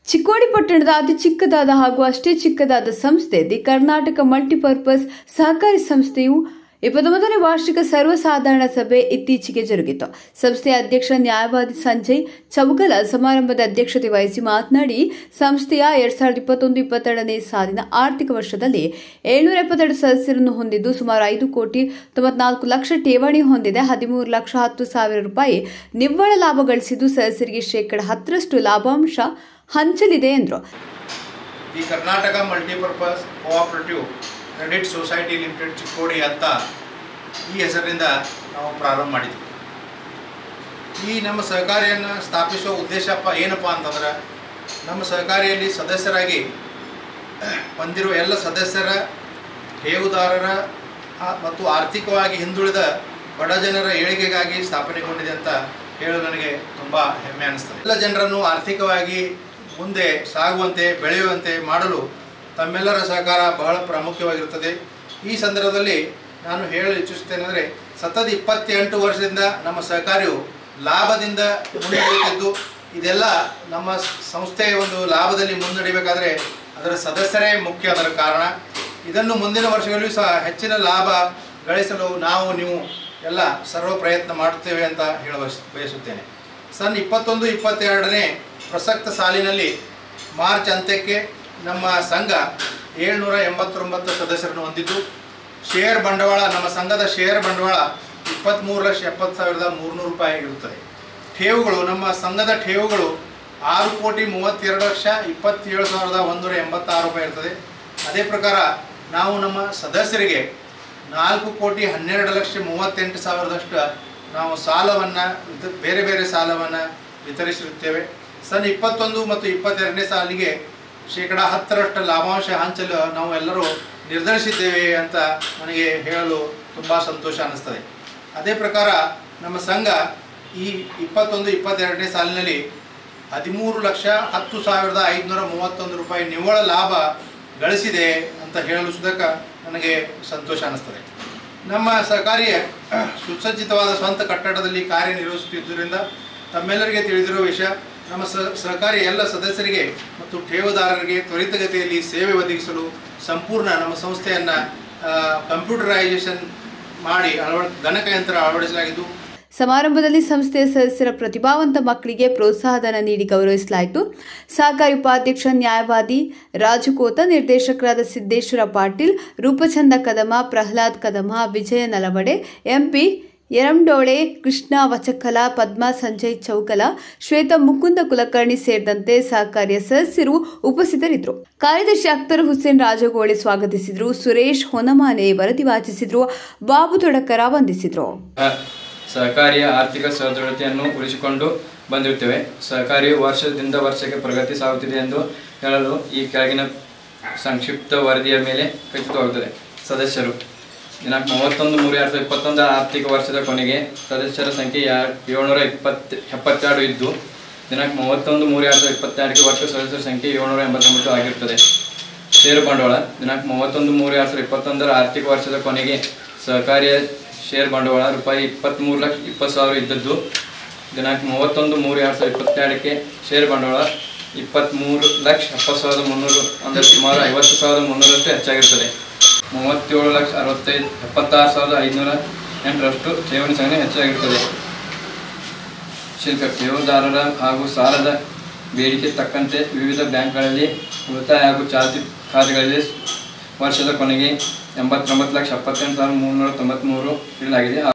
ಚಿಕ್ಕೋಡಿ ಪಟ್ಟಣದ ಅತಿ ಚಿಕ್ಕದಾದ ಹಾಗೂ ಅಷ್ಟೇ ಚಿಕ್ಕದಾದ ಸಂಸ್ಥೆ ದಿ ಕರ್ನಾಟಕ ಮಲ್ಟಿಪರ್ಪಸ್ ಸಹಕಾರಿ ಸಂಸ್ಥೆಯು ಇಪ್ಪತ್ತೊಂಬತ್ತನೇ ವಾರ್ಷಿಕ ಸರ್ವಸಾಧಾರಣ ಸಭೆ ಇತ್ತೀಚೆಗೆ ಜರುಗಿತು ಸಂಸ್ಥೆಯ ಅಧ್ಯಕ್ಷ ನ್ಯಾಯವಾದಿ ಸಂಜಯ್ ಚೌಗಲ ಸಮಾರಂಭದ ಅಧ್ಯಕ್ಷತೆ ವಹಿಸಿ ಮಾತನಾಡಿ ಸಂಸ್ಥೆಯ ಎರಡ್ ಸಾವಿರದ ಇಪ್ಪತ್ತೊಂದು ಇಪ್ಪತ್ತೆರಡನೇ ಸಾಲಿನ ಆರ್ಥಿಕ ವರ್ಷದಲ್ಲಿ ಏಳ್ನೂರ ಎಪ್ಪತ್ತೆರಡು ಸದಸ್ಯರನ್ನು ಹೊಂದಿದ್ದು ಸುಮಾರು ಐದು ಕೋಟಿ ತೊಂಬತ್ನಾಲ್ಕು ಲಕ್ಷ ಠೇವಣಿ ಹೊಂದಿದೆ ಹದಿಮೂರು ಲಕ್ಷ ಹತ್ತು ಸಾವಿರ ರೂಪಾಯಿ ನಿವ್ವಳ ಲಾಭ ಗಳಿಸಿದ್ದು ಸದಸ್ಯರಿಗೆ ಶೇಕಡ ಹತ್ತರಷ್ಟು ಲಾಭಾಂಶ ಹಂಚಲಿದೆ ಎಂದರು the Karnataka multipurpose cooperative credit society limited Chikkodi ಅಂತ ಈ ಹೆಸರಿನಿಂದ ನಾವು ಪ್ರಾರಂಭ ಮಾಡಿದ್ವಿ ಈ ನಮ್ಮ ಸಹಕಾರಿಯನ್ನು ಸ್ಥಾಪಿಸುವ ಉದ್ದೇಶಪ್ಪ ಏನಪ್ಪ ಅಂತಂದ್ರೆ ನಮ್ಮ ಸಹಕಾರಿಯಲ್ಲಿ ಸದಸ್ಯರಾಗಿ ಹೊಂದಿರುವ ಎಲ್ಲ ಸದಸ್ಯರ ಠೇವುದಾರರ ಆ, ಮತ್ತು ಆರ್ಥಿಕವಾಗಿ ಹಿಂದುಳಿದ ಬಡ ಜನರ ಏಳಿಗೆಗಾಗಿ ಸ್ಥಾಪನೆಗೊಂಡಿದೆ ಅಂತ ಹೇಳಲು ನನಗೆ ತುಂಬ ಹೆಮ್ಮೆ ಅನಿಸ್ತದೆ ಎಲ್ಲ ಜನರನ್ನು ಆರ್ಥಿಕವಾಗಿ ಮುಂದೆ ಸಾಗುವಂತೆ ಬೆಳೆಯುವಂತೆ ಮಾಡಲು ತಮ್ಮೆಲ್ಲರ ಸಹಕಾರ ಬಹಳ ಪ್ರಾಮುಖ್ಯವಾಗಿರುತ್ತದೆ ಈ ಸಂದರ್ಭದಲ್ಲಿ ನಾನು ಹೇಳಲು ಇಚ್ಛಿಸುತ್ತೇನೆಂದರೆ ಸತತ ಇಪ್ಪತ್ತೆಂಟು ವರ್ಷದಿಂದ ನಮ್ಮ ಸಹಕಾರಿಯು ಲಾಭದಿಂದ ಮುನ್ನಡೆಯುತ್ತಿದ್ದು ಇದೆಲ್ಲ ನಮ್ಮ ಸಂಸ್ಥೆಯ ಒಂದು ಲಾಭದಲ್ಲಿ ಮುನ್ನಡೆಯಬೇಕಾದ್ರೆ ಅದರ ಸದಸ್ಯರೇ ಮುಖ್ಯ ಅದರ ಕಾರಣ ಇದನ್ನು ಮುಂದಿನ ವರ್ಷಗಳಲ್ಲೂ ಸಹ ಹೆಚ್ಚಿನ ಲಾಭ ಗಳಿಸಲು ನಾವು ನೀವು ಎಲ್ಲ ಸರ್ವ ಪ್ರಯತ್ನ ಮಾಡುತ್ತೇವೆ ಅಂತ ಹೇಳ ಬಯಸ್- ಬಯಸುತ್ತೇನೆ ಸನ್ ಇಪ್ಪತ್ತೊಂದು ಇಪ್ಪತ್ತೆರಡನೇ ಪ್ರಸಕ್ತ ಸಾಲಿನಲ್ಲಿ ಮಾರ್ಚ್ ಅಂತ್ಯಕ್ಕೆ ನಮ್ಮ ಸಂಘ ಏಳ್ನೂರ ಎಂಬತ್ತೊಂಬತ್ತು ಸದಸ್ಯರನ್ನು ಹೊಂದಿದ್ದು ಶೇರ್ ಬಂಡವಾಳ ನಮ್ಮ ಸಂಘದ ಶೇರ್ ಬಂಡವಾಳ ಇಪ್ಪತ್ತ್ಮೂರು ಲಕ್ಷ ಎಪ್ಪತ್ತು ಸಾವಿರದ ಮೂರುನೂರು ರೂಪಾಯಿ ಇರುತ್ತದೆ ಠೇವುಗಳು ನಮ್ಮ ಸಂಘದ ಠೇವುಗಳು ಆರು ಕೋಟಿ ಮೂವತ್ತೆರಡು ಲಕ್ಷ ಇಪ್ಪತ್ತೇಳು ಸಾವಿರದ ಒಂದೂರ ಎಂಬತ್ತಾರು ರೂಪಾಯಿ ಇರ್ತದೆ ಅದೇ ಪ್ರಕಾರ ನಾವು ನಮ್ಮ ಸದಸ್ಯರಿಗೆ ನಾಲ್ಕು ಕೋಟಿ ಹನ್ನೆರಡು ಲಕ್ಷ ಮೂವತ್ತೆಂಟು ಸಾವಿರದಷ್ಟು ನಾವು ಸಾಲವನ್ನು ಬೇರೆ ಬೇರೆ ಸಾಲವನ್ನು ವಿತರಿಸಿರುತ್ತೇವೆ ಸನ್ ಇಪ್ಪತ್ತೊಂದು ಮತ್ತು ಇಪ್ಪತ್ತೆರಡನೇ ಸಾಲಿಗೆ ಶೇಕಡ ಹತ್ತರಷ್ಟು ಲಾಭಾಂಶ ಹಂಚಲು ನಾವು ಎಲ್ಲರೂ ನಿರ್ಧರಿಸಿದ್ದೇವೆ ಅಂತ ನನಗೆ ಹೇಳಲು ತುಂಬ ಸಂತೋಷ ಅನ್ನಿಸ್ತದೆ ಅದೇ ಪ್ರಕಾರ ನಮ್ಮ ಸಂಘ ಈ ಇಪ್ಪತ್ತೊಂದು ಇಪ್ಪತ್ತೆರಡನೇ ಸಾಲಿನಲ್ಲಿ ಹದಿಮೂರು ಲಕ್ಷ ಹತ್ತು ಸಾವಿರದ ಐದುನೂರ ಮೂವತ್ತೊಂದು ರೂಪಾಯಿ ನಿವ್ವಳ ಲಾಭ ಗಳಿಸಿದೆ ಅಂತ ಹೇಳಲು ಸುದಕ ನನಗೆ ಸಂತೋಷ ಅನ್ನಿಸ್ತದೆ ನಮ್ಮ ಸಹಕಾರಿಯ ಸುಸಜ್ಜಿತವಾದ ಸ್ವಂತ ಕಟ್ಟಡದಲ್ಲಿ ಕಾರ್ಯನಿರ್ವಹಿಸುತ್ತಿದ್ದರಿಂದ ತಮ್ಮೆಲ್ಲರಿಗೆ ತಿಳಿದಿರುವ ವಿಷಯ ನಮ್ಮ ಸಹ ಸಹಕಾರಿ ಎಲ್ಲ ಸದಸ್ಯರಿಗೆ ಮತ್ತು ಠೇವುದಾರರಿಗೆ ತ್ವರಿತಗತಿಯಲ್ಲಿ ಸೇವೆ ಒದಗಿಸಲು ಸಂಪೂರ್ಣ ನಮ್ಮ ಸಂಸ್ಥೆಯನ್ನು ಕಂಪ್ಯೂಟರೈಸೇಷನ್ ಮಾಡಿ ಅಳವ ಗಣಕಯಂತ್ರ ಅಳವಡಿಸಲಾಗಿದ್ದು ಸಮಾರಂಭದಲ್ಲಿ ಸಂಸ್ಥೆಯ ಸದಸ್ಯರ ಪ್ರತಿಭಾವಂತ ಮಕ್ಕಳಿಗೆ ಪ್ರೋತ್ಸಾಹಧನ ನೀಡಿ ಗೌರವಿಸಲಾಯಿತು ಸಹಕಾರಿ ಉಪಾಧ್ಯಕ್ಷ ನ್ಯಾಯವಾದಿ ರಾಜಕೋತ ನಿರ್ದೇಶಕರಾದ ಸಿದ್ದೇಶ್ವರ ಪಾಟೀಲ್ ರೂಪಚಂದ ಕದಮ ಪ್ರಹ್ಲಾದ್ ಕದಮ ವಿಜಯ ನಲವಡೆ ಎಂಪಿ ಯರಂಡೋಳೆ ಕೃಷ್ಣ ವಚಕಲ ಪದ್ಮಾ ಸಂಜಯ್ ಚೌಕಲ ಶ್ವೇತಾ ಮುಕುಂದ ಕುಲಕರ್ಣಿ ಸೇರಿದಂತೆ ಸಹಕಾರಿಯ ಸದಸ್ಯರು ಉಪಸ್ಥಿತರಿದ್ದರು ಕಾರ್ಯದರ್ಶಿ ಅಖ್ತರ್ ಹುಸೇನ್ ರಾಜಗೋಳೆ ಸ್ವಾಗತಿಸಿದರು ಸುರೇಶ್ ಹೊನಮಾನೆ ವರದಿ ವಾಚಿಸಿದ್ರು ಬಾಬು ತೊಡಕರ ವಂದಿಸಿದ್ರು ಸಹಕಾರಿಯ ಆರ್ಥಿಕ ಸದೃಢತೆಯನ್ನು ಉಳಿಸಿಕೊಂಡು ಬಂದಿರುತ್ತೇವೆ ಸಹಕಾರಿಯು ವರ್ಷದಿಂದ ವರ್ಷಕ್ಕೆ ಪ್ರಗತಿ ಸಾಗುತ್ತಿದೆ ಎಂದು ಹೇಳಲು ಈ ಕೆಳಗಿನ ಸಂಕ್ಷಿಪ್ತ ವರದಿಯ ಮೇಲೆ ಖಚಿತವಾಗುತ್ತದೆ ಸದಸ್ಯರು ದಿನಾಂಕ ಮೂವತ್ತೊಂದು ಮೂರು ಎರಡು ಸಾವಿರದ ಇಪ್ಪತ್ತೊಂದರ ಆರ್ಥಿಕ ವರ್ಷದ ಕೊನೆಗೆ ಸದಸ್ಯರ ಸಂಖ್ಯೆ ಯಾ- ಏಳ್ನೂರ ಇಪ್ಪತ್ತು ಎಪ್ಪತ್ತೆರಡು ಇದ್ದು ದಿನಾಂಕ ಮೂವತ್ತೊಂದು ಮೂರು ಎರಡು ಸಾವಿರದ ಇಪ್ಪತ್ತೆರಡಕ್ಕೆ ಒಟ್ಟು ಸದಸ್ಯರ ಸಂಖ್ಯೆ ಏಳ್ನೂರ ಎಂಬತ್ತೊಂಬತ್ತು ಆಗಿರುತ್ತದೆ ಷೇರು ಬಂಡವಾಳ ದಿನಾಂಕ ಮೂವತ್ತೊಂದು ಮೂರು ಎರಡು ಸಾವಿರದ ಇಪ್ಪತ್ತೊಂದರ ಆರ್ಥಿಕ ವರ್ಷದ ಕೊನೆಗೆ ಸಹಕಾರಿಯ ಶೇರ್ ಬಂಡವಾಳ ರೂಪಾಯಿ ಇಪ್ಪತ್ತ್ಮೂರು ಲಕ್ಷ ಇಪ್ಪತ್ತು ಸಾವಿರ ಇದ್ದದ್ದು ದಿನಾಂಕ ಮೂವತ್ತೊಂದು ಮೂರು ಎರಡು ಸಾವಿರದ ಇಪ್ಪತ್ತೆರಡಕ್ಕೆ ಶೇರ್ ಬಂಡವಾಳ ಇಪ್ಪತ್ತ್ಮೂರು ಲಕ್ಷ ಎಪ್ಪತ್ತು ಸಾವಿರದ ಮುನ್ನೂರು ಅಂದರೆ ಸುಮಾರು ಐವತ್ತು ಸಾವಿರದ ಮುನ್ನೂರಷ್ಟು ಹೆಚ್ಚಾಗಿರುತ್ತದೆ ಮೂವತ್ತೇಳು ಲಕ್ಷ ಅರವತ್ತೈದು ಎಪ್ಪತ್ತಾರು ಸಾವಿರದ ಐದುನೂರ ಎಂಟರಷ್ಟು ಠೇವಣಿ ಸಂಖ್ಯೆ ಹೆಚ್ಚಾಗಿರುತ್ತದೆ ಶಿಲ್ಪ ಠೇವುದಾರರ ಹಾಗೂ ಸಾಲದ ಬೇಡಿಕೆ ತಕ್ಕಂತೆ ವಿವಿಧ ಬ್ಯಾಂಕ್ಗಳಲ್ಲಿ ಉಳಿತಾಯ ಹಾಗೂ ಚಾಲ್ತಿ ಖಾತೆಗಳಲ್ಲಿ ವರ್ಷದ ಕೊನೆಗೆ ಎಂಬತ್ತೊಂಬತ್ತು ಲಕ್ಷ ಎಪ್ಪತ್ತೆಂಟು ಸಾವಿರದ ಮುನ್ನೂರ ತೊಂಬತ್ತ್ಮೂರು ಇಡಲಾಗಿದೆ